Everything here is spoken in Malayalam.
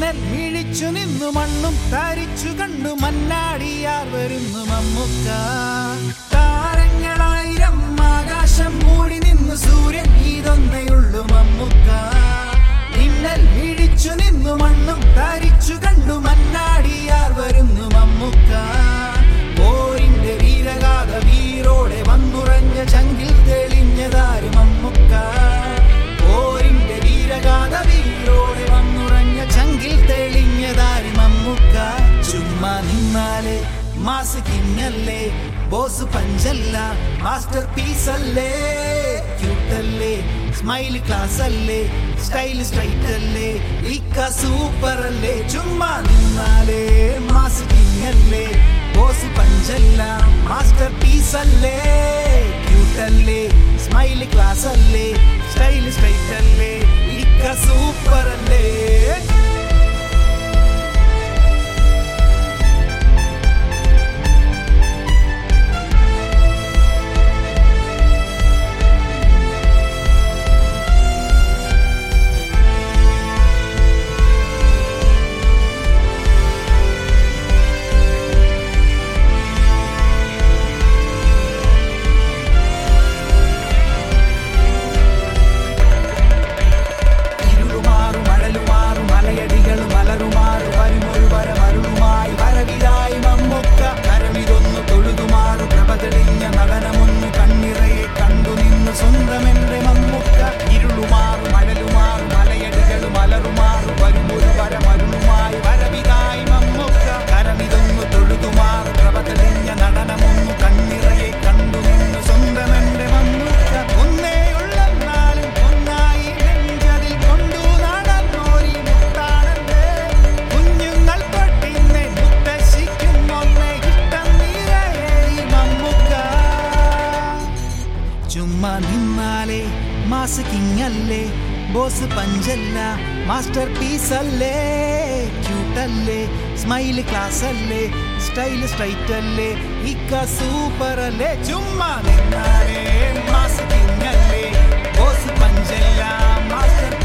മിന്നൽ മിഴിച്ചു നിന്നു മണ്ണും തരിച്ചു കണ്ടു മന്നാടിയാർ വരുന്നു മമ്മുക്ക താരങ്ങളായിരം ആകാശം മൂടി നിന്നു സൂര്യൻ ഇതൊന്നേയുള്ളു മമ്മുക്ക മിന്നൽ മിഴിച്ചു നിന്നു മണ്ണും തരിച്ചു കണ്ടു മന്നാടിയാർ വരുന്നു മമ്മുക്ക പോരിന്റെ വീരഗാഥ വീരോടെ വന്നുറഞ്ഞ ചങ്കിൽ തെളിഞ്ഞതാര് മമ്മുക്ക പോരിന്റെ വീരഗാഥ വീരോടെ വന്നുറഞ്ഞ ചങ്കിൽ തെളിഞ്ഞതാര് മമ്മുക്ക ചുമ്മാ നിന്നാലേ മാസ് കിങ്ങല്ലേ ബോസ് പഞ്ചല്ല മാസ്റ്റർ പീസ് അല്ലേ ക്യൂട്ടല്ലേ സ്മൈൽ ക്ലാസ് അല്ലേ സ്റ്റൈൽ സ്ട്രൈറ്റ് അല്ലേ ഇക്ക സൂപ്പർ അല്ലേ ചുമ്മാ നിന്നാലേ മാസ് കിങ്ങല്ലേ ബോസ് പഞ്ചല്ല മാസ്റ്റർ പീസ് അല്ലേ ക്യൂട്ടല്ലേ സ്മൈൽ ക്ലാസ് അല്ലേ സ്റ്റൈൽ സ്ട്രൈറ്റ് അല്ലേ ഇക്ക സൂപ്പർ അല്ലേ ഇരുളുമാറു മഴലുമാറു മലയടികളും മലരുമാറു വരുമൊരു വര മരുളുമായി വരവിലായി മമ്മൊക്ക കരമിതൊന്നു തൊഴുതുമാറു പ്രഭ തെളിഞ്ഞ നടനമൊന്നു കണ്ണിറയെ കണ്ടു നിന്നു സ്വന്തമെന്റെ മമ്മൊക്ക ഇരുളുമാറു മഴലുമാറു മലയടികളും മലറുമാറു വരുമൊരു വര മരുളുമായി വരവിലായി മമ്മൊക്ക കരമിതൊന്നു തൊഴുതുമാറു പ്രഭ തെളിഞ്ഞ നടനമൊന്നു കണ്ണിറയെ കണ്ടു നിന്നു സ്വന്തമെന്റെ മമ്മൊക്ക ഒന്നേയുള്ളെന്നാലും ഒന്നായി നെഞ്ചതിൽ കൊണ്ടു നടന്നോരി മുത്താണല്ലേ കുഞ്ഞുങ്ങൾ തൊട്ടിന്നെ മുത്തശ്ശിക്കും ഒന്നേ ഇഷ്ടം നിറയേറി മമ്മുക്ക ചുമ്മാ നിന്നാലേ മാസ് കിങ് അല്ലേ ബോസ് പഞ്ചല്ല മാസ്റ്റർ പീസ് അല്ലേ ക്യൂട്ടല്ലേ സ്മൈൽ ക്ലാസ് അല്ലേ സ്റ്റൈൽ സ്ട്രൈറ്റ് അല്ലേ ഇക്ക സൂപ്പർ അല്ലേ ചുമ്മാ നിന്നാലേ മാസ് കിങ് അല്ലേ ബോസ് പഞ്ചല്ല മാസ്റ്റർ